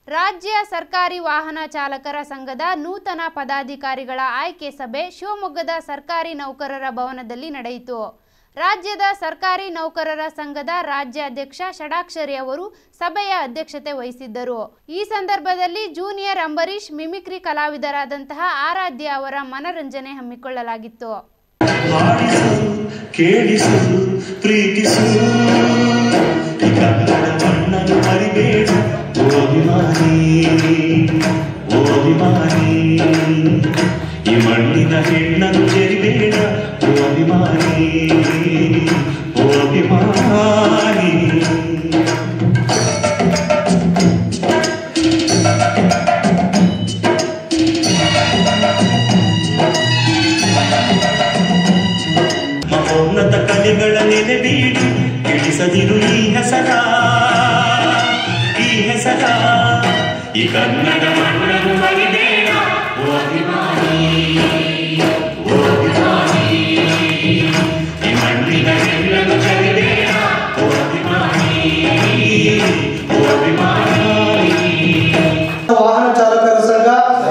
ರಾಜ್ಯ ಸರ್ಕಾರಿ ವಾಹನ ಚಾಲಕರ ಸಂಘದ ನೂತನ ಪದಾಧಿಕಾರಿಗಳ ಆಯ್ಕೆ ಸಭೆ ಶಿವಮೊಗ್ಗದ ಸರ್ಕಾರಿ ನೌಕರರ ಭವನದಲ್ಲಿ ನಡೆಯಿತು ರಾಜ್ಯದ ಸರ್ಕಾರಿ ನೌಕರರ ಸಂಘದ ರಾಜ್ಯಾಧ್ಯಕ್ಷ ಷಡಾಕ್ಷರಿ ಅವರು ಸಭೆಯ ಅಧ್ಯಕ್ಷತೆ ವಹಿಸಿದ್ದರು ಈ ಸಂದರ್ಭದಲ್ಲಿ ಜೂನಿಯರ್ ಅಂಬರೀಷ್ ಮಿಮಿಕ್ರಿ ಕಲಾವಿದರಾದಂತಹ ಆರಾಧ್ಯ ಅವರ ಮನರಂಜನೆ ಹಮ್ಮಿಕೊಳ್ಳಲಾಗಿತ್ತು ಹಾಡಿಸು ಕೇಳಿಸು ಪ್ರೀತಿಸು ಈ ಕನ್ನಡ ಮಣ್ಣನ್ನು ಮರಿಬೇಡ ಓ ಅಭಿಮಾನಿ ಓ ಅಭಿಮಾನಿ ಈ ಮಣ್ಣಿನ ಹೆಣ್ಣನ್ನು ಜರಿಬೇಡ ಓ ಅಭಿಮಾನಿ ಓ ಅಭಿಮಾನಿ ಮಹೋನ್ನತ ಕಲೆಗಳ ನೆನೆಬೀಡು ಇಳಿಸದಿರು ಈ ಹೆಸರ ಈ ಹೆಸರ ಈ ಕನ್ನಡ ಮಣ್ಣನ್ನು ಮರಿಬೇಡ ಓ ಅಭಿಮಾನಿ ಓ ಅಭಿಮಾನಿ ಈ ಮಣ್ಣಿನ ಹೆಣ್ಣನ್ನು ಚರಿಬೇಡ ಓ ಅಭಿಮಾನಿ ಓ ಅಭಿಮಾನಿ ವಾಹನ ಚಾಲಕರ ಸಂಘ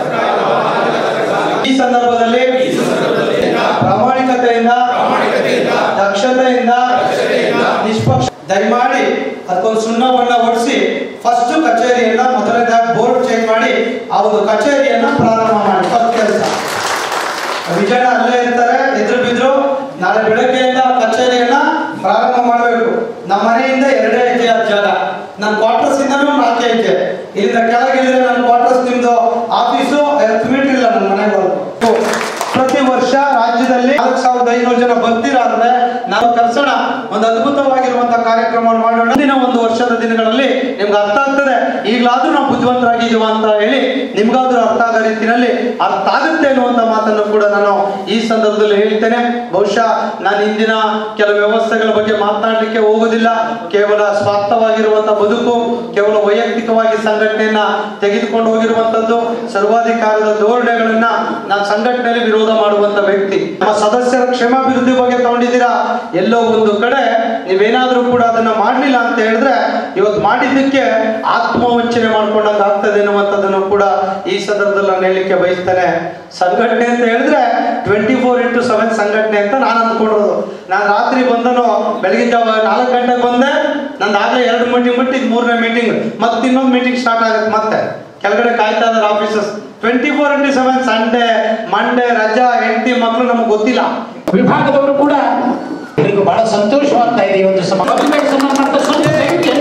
ಈ ಸಂದರ್ಭದಲ್ಲಿ ಪ್ರಾಮಾಣಿಕತೆಯಿಂದ ದಕ್ಷತೆಯಿಂದ ನಿಷ್ಪಕ್ಷ ದಯಮಾಡಿ ಅದಕ್ಕೊಂದು ಸುಣ್ಣ ಬಣ್ಣ ಹೊಡಿಸಿ ಫಸ್ಟ್ ಕಚೇರಿಯನ್ನ ಮೊದಲನೇದಾಗಿ ಬೋರ್ಡ್ ಚೇಂಜ್ ಮಾಡಿ ಆ ಒಂದು ಕಚೇರಿಯನ್ನ ಪ್ರಾರಂಭ ಮಾಡಿ ಫಸ್ಟ್ ಕೆಲಸ ವಿಜಯಣ್ಣ ಅಲ್ಲೇ ಇರ್ತಾರೆ ಎದುರು ಬಿದ್ರು ನಾಳೆ ಬೆಳಗ್ಗೆಯಿಂದ ಕಚೇರಿಯನ್ನ ಪ್ರಾರಂಭ ಮಾಡಬೇಕು ನಮ್ಮ ಮನೆಯಿಂದ ಎರಡೇ ಹೆಜ್ಜೆ ಆದ ಜಾಗ ನನ್ನ ಕ್ವಾರ್ಟರ್ಸ್ ಇಂದನೂ ನಾಲ್ಕೇ ಹೆಜ್ಜೆ ಇಲ್ಲಿಂದ ಕೆಳಗಿಳಿದ್ರೆ ನನ್ನ ಕ್ವಾರ್ಟರ್ಸ್ ನಿಮ್ದು ಆಫೀಸು ಐವತ್ತು ಮೀಟರ್ ಇಲ್ಲ ನನ್ನ ಮನೆಗೆ ಬರೋದು ಪ್ರತಿ ವರ್ಷ ರಾಜ್ಯದಲ್ಲಿ ನಾಲ್ಕು ಸಾವಿರದ ಐನೂರು ಜನ ಬರ್ತೀರಾ ಅಂದ್ರೆ ನಾವು ಕರ್ಸೋಣ ಒಂದು ಅದ್ಭುತವಾಗಿರುವಂತಹ ಕಾರ್ಯಕ್ರಮವನ್ನು ಮಾಡೋಣ ಮುಂದಿನ ಒಂದು ವರ್ಷದ ದಿನಗಳಲ್ಲಿ ನಿಮ್ಗೆ ಅರ್ಥ ಆಗ್ತದೆ ಈಗಲಾದ್ರೂ ನಾವು ಬುದ್ಧಿವಂತರಾಗಿದ್ದೀವ ಅಂತ ಹೇಳಿ ನಿಮ್ಗಾದ್ರೂ ಅರ್ಥ ಆಗೋ ರೀತಿಯಲ್ಲಿ ಅರ್ಥ ಆಗುತ್ತೆ ಅನ್ನುವಂತ ಮಾತನ್ನು ಕೂಡ ನಾನು ಈ ಸಂದರ್ಭದಲ್ಲಿ ಹೇಳ್ತೇನೆ ಬಹುಶಃ ನಾನು ಇಂದಿನ ಕೆಲವು ವ್ಯವಸ್ಥೆಗಳ ಬಗ್ಗೆ ಮಾತನಾಡಲಿಕ್ಕೆ ಹೋಗುದಿಲ್ಲ ಕೇವಲ ಸ್ವಾರ್ಥವಾಗಿರುವಂತ ಬದುಕು ಕೇವಲ ವೈಯಕ್ತಿಕವಾಗಿ ಸಂಘಟನೆಯನ್ನ ತೆಗೆದುಕೊಂಡು ಹೋಗಿರುವಂತದ್ದು ಸರ್ವಾಧಿಕಾರದ ಧೋರಣೆಗಳನ್ನ ನಾನು ಸಂಘಟನೆಯಲ್ಲಿ ವಿರೋಧ ಮಾಡುವಂತ ವ್ಯಕ್ತಿ ನಮ್ಮ ಸದಸ್ಯರ ಕ್ಷೇಮಾಭಿವೃದ್ಧಿ ಬಗ್ಗೆ ತಗೊಂಡಿದ್ದೀರಾ ಎಲ್ಲೋ ಒಂದು ಕಡೆ ನೀವೇನಾದ್ರೂ ಕೂಡ ಅದನ್ನ ಮಾಡ್ಲಿಲ್ಲ ಅಂತ ಹೇಳಿದ್ರೆ ಇವತ್ತು ಮಾಡಿದ್ದಕ್ಕೆ ಆತ್ಮವಂಚನೆ ಮಾಡ್ಕೊಂಡಂಗೆ ಆಗ್ತದೆ ಅನ್ನುವಂಥದ್ದನ್ನು ಕೂಡ ಈ ಸಂದರ್ಭದಲ್ಲಿ ನಾನು ಹೇಳಲಿಕ್ಕೆ ಬಯಸ್ತೇನೆ ಸಂಘಟನೆ ಅಂತ ಹೇಳಿದ್ರೆ ಟ್ವೆಂಟಿ ಫೋರ್ ಇಂಟು ಸೆವೆನ್ ಸಂಘಟನೆ ಅಂತ ನಾನು ಅಂದ್ಕೊಂಡಿರೋದು ನಾನು ರಾತ್ರಿ ಬಂದನು ಬೆಳಗಿನ ಜಾವ ನಾಲ್ಕು ಗಂಟೆಗೆ ಬಂದೆ ನಂದು ಆಗಲೇ ಎರಡು ಮೀಟಿಂಗ್ ಬಿಟ್ಟು ಇದು ಮೂರನೇ ಮೀಟಿಂಗ್ ಮತ್ತೆ ಇನ್ನೊಂದು ಮೀಟಿಂಗ್ ಸ್ಟಾರ್ಟ್ ಆಗುತ್ತೆ ಮತ್ತೆ ಕೆಳಗಡೆ ಕಾಯ್ತಾ ಇದ್ದಾರೆ officers twenty four into seven Sunday Monday ರಜಾ ಹೆಂಡತಿ ಮಕ್ಕಳು ನಮಗೆ ಗೊತ್ತಿಲ್ಲ ವಿಭಾಗದವರು ಕೂಡ ಇವರಿಗೂ ಬಹಳ ಸಂತೋಷವಾಗ್ತಾ ಇದೆ ಈ ಒಂದು ಸಮ ಅಭಿನಯ ಸಂಬಂಧಪಟ್ಟ ಸಂಸ್ಥೆ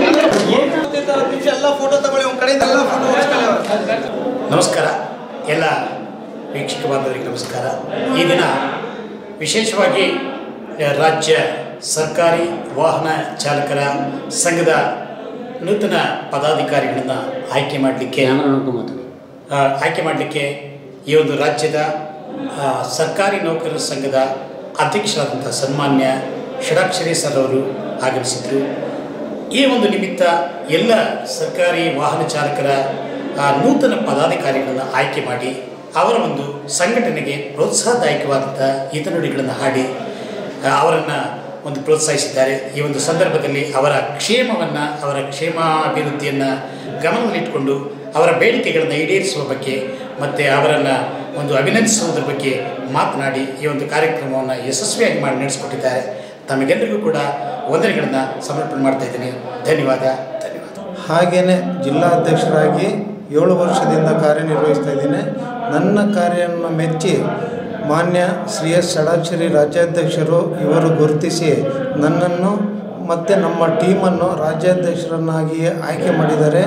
ಎಲ್ಲ ಫೋಟೋ ತಗೊಳ್ಳಿ ಒಂದು ಕಡೆಯಿಂದ ಎಲ್ಲ ಫೋಟೋ ನಮಸ್ಕಾರ ಎಲ್ಲ ವೀಕ್ಷಕ ಬಾಂಧವರಿಗೆ ನಮಸ್ಕಾರ ಈ ದಿನ ವಿಶೇಷವಾಗಿ ಆ, ರಾಜ್ಯ ಸರ್ಕಾರಿ ವಾಹನ ಚಾಲಕರ ಸಂಘದ ನೂತನ ಪದಾಧಿಕಾರಿಗಳನ್ನು ಆಯ್ಕೆ ಮಾಡಲಿಕ್ಕೆ ಆ, ಆಯ್ಕೆ ಮಾಡಲಿಕ್ಕೆ ಈ ಒಂದು ರಾಜ್ಯದ ಆ, ಸರ್ಕಾರಿ ನೌಕರರ ಸಂಘದ ಅಧ್ಯಕ್ಷರಾದಂಥ ಸನ್ಮಾನ್ಯ ಷಡಾಕ್ಷರಿ ಸರ್ ಅವರು ಆಗಮಿಸಿದರು ಈ ಒಂದು ನಿಮಿತ್ತ ಎಲ್ಲ ಸರ್ಕಾರಿ ವಾಹನ ಚಾಲಕರ ಆ, ನೂತನ ಪದಾಧಿಕಾರಿಗಳನ್ನು ಆಯ್ಕೆ ಮಾಡಿ ಅವರ ಒಂದು ಸಂಘಟನೆಗೆ ಪ್ರೋತ್ಸಾಹದಾಯಕವಾದಂಥ ಹಿತನುಡಿಗಳನ್ನು ಹಾಡಿ ಆ, ಅವರನ್ನು ಒಂದು ಪ್ರೋತ್ಸಾಹಿಸಿದ್ದಾರೆ ಈ ಒಂದು ಸಂದರ್ಭದಲ್ಲಿ ಅವರ ಕ್ಷೇಮವನ್ನು ಅವರ ಕ್ಷೇಮಾಭಿವೃದ್ಧಿಯನ್ನು ಗಮನದಲ್ಲಿಟ್ಟುಕೊಂಡು ಅವರ ಬೇಡಿಕೆಗಳನ್ನು ಈಡೇರಿಸುವ ಬಗ್ಗೆ ಮತ್ತು ಅವರನ್ನು ಒಂದು ಅಭಿನಂದಿಸುವುದರ ಬಗ್ಗೆ ಮಾತನಾಡಿ ಈ ಒಂದು ಕಾರ್ಯಕ್ರಮವನ್ನು ಯಶಸ್ವಿಯಾಗಿ ಮಾಡಿ ನಡೆಸಿಕೊಟ್ಟಿದ್ದಾರೆ ತಮಗೆಲ್ಲರಿಗೂ ಕೂಡ ವಂದನೆಗಳನ್ನು ಸಮರ್ಪಣೆ ಮಾಡ್ತಾ ಇದ್ದೀನಿ ಧನ್ಯವಾದ ಧನ್ಯವಾದ ಹಾಗೆಯೇ ಜಿಲ್ಲಾಧ್ಯಕ್ಷರಾಗಿ ಏಳು ವರ್ಷದಿಂದ ಕಾರ್ಯನಿರ್ವಹಿಸ್ತಾ ಇದ್ದೀನಿ ನನ್ನ ಕಾರ್ಯವನ್ನು ಮೆಚ್ಚಿ ಮಾನ್ಯ ಶ್ರೀ ಎಸ್ ಷಡಾಕ್ಷರಿ ರಾಜ್ಯಾಧ್ಯಕ್ಷರು ಇವರು ಗುರುತಿಸಿ ನನ್ನನ್ನು ಮತ್ತು ನಮ್ಮ ಟೀಮನ್ನು ರಾಜ್ಯಾಧ್ಯಕ್ಷರನ್ನಾಗಿ ಆಯ್ಕೆ ಮಾಡಿದ್ದಾರೆ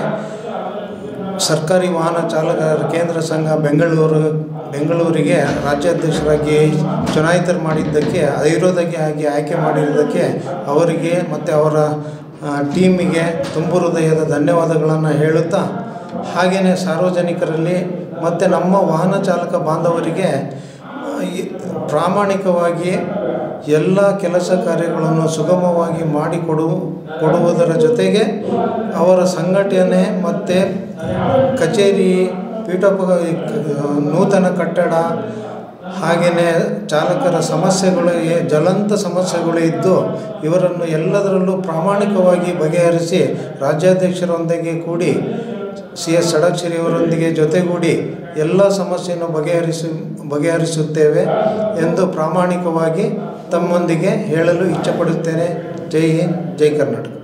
ಸರ್ಕಾರಿ ವಾಹನ ಚಾಲಕರ ಕೇಂದ್ರ ಸಂಘ ಬೆಂಗಳೂರು ಬೆಂಗಳೂರಿಗೆ ರಾಜ್ಯಾಧ್ಯಕ್ಷರಾಗಿ ಚುನಾಯಿತರು ಮಾಡಿದ್ದಕ್ಕೆ ಅವಿರೋಧವಾಗಿ ಆಯ್ಕೆ ಮಾಡಿರೋದಕ್ಕೆ ಅವರಿಗೆ ಮತ್ತು ಅವರ ಆ, ಟೀಮಿಗೆ ತುಂಬು ಹೃದಯದ ಧನ್ಯವಾದಗಳನ್ನು ಹೇಳುತ್ತಾ ಹಾಗೆಯೇ ಸಾರ್ವಜನಿಕರಲ್ಲಿ ಮತ್ತು ನಮ್ಮ ವಾಹನ ಚಾಲಕ ಬಾಂಧವರಿಗೆ ಆ, ಈ ಪ್ರಾಮಾಣಿಕವಾಗಿ ಎಲ್ಲ ಕೆಲಸ ಕಾರ್ಯಗಳನ್ನು ಸುಗಮವಾಗಿ ಮಾಡಿಕೊಡು ಕೊಡುವುದರ ಜೊತೆಗೆ ಅವರ ಸಂಘಟನೆ ಮತ್ತು ಕಚೇರಿ ಪೀಠೋಪ ನೂತನ ಕಟ್ಟಡ ಹಾಗೆಯೇ ಚಾಲಕರ ಸಮಸ್ಯೆಗಳು ಏ- ಜ್ವಲಂತ ಸಮಸ್ಯೆಗಳು ಇದ್ದು ಇವರನ್ನು ಎಲ್ಲದರಲ್ಲೂ ಪ್ರಾಮಾಣಿಕವಾಗಿ ಬಗೆಹರಿಸಿ ರಾಜ್ಯಾಧ್ಯಕ್ಷರೊಂದಿಗೆ ಕೂಡಿ ಸಿ ಎಸ್ ಷಡಕ್ಷರಿಯವರೊಂದಿಗೆ ಜೊತೆಗೂಡಿ ಎಲ್ಲ ಸಮಸ್ಯೆಯನ್ನು ಬಗೆಹರಿಸು ಬಗೆಹರಿಸುತ್ತೇವೆ ಎಂದು ಪ್ರಾಮಾಣಿಕವಾಗಿ ತಮ್ಮೊಂದಿಗೆ ಹೇಳಲು ಇಚ್ಛಪಡುತ್ತೇನೆ ಜೈ ಹಿಂದ್ ಜೈ ಕರ್ನಾಟಕ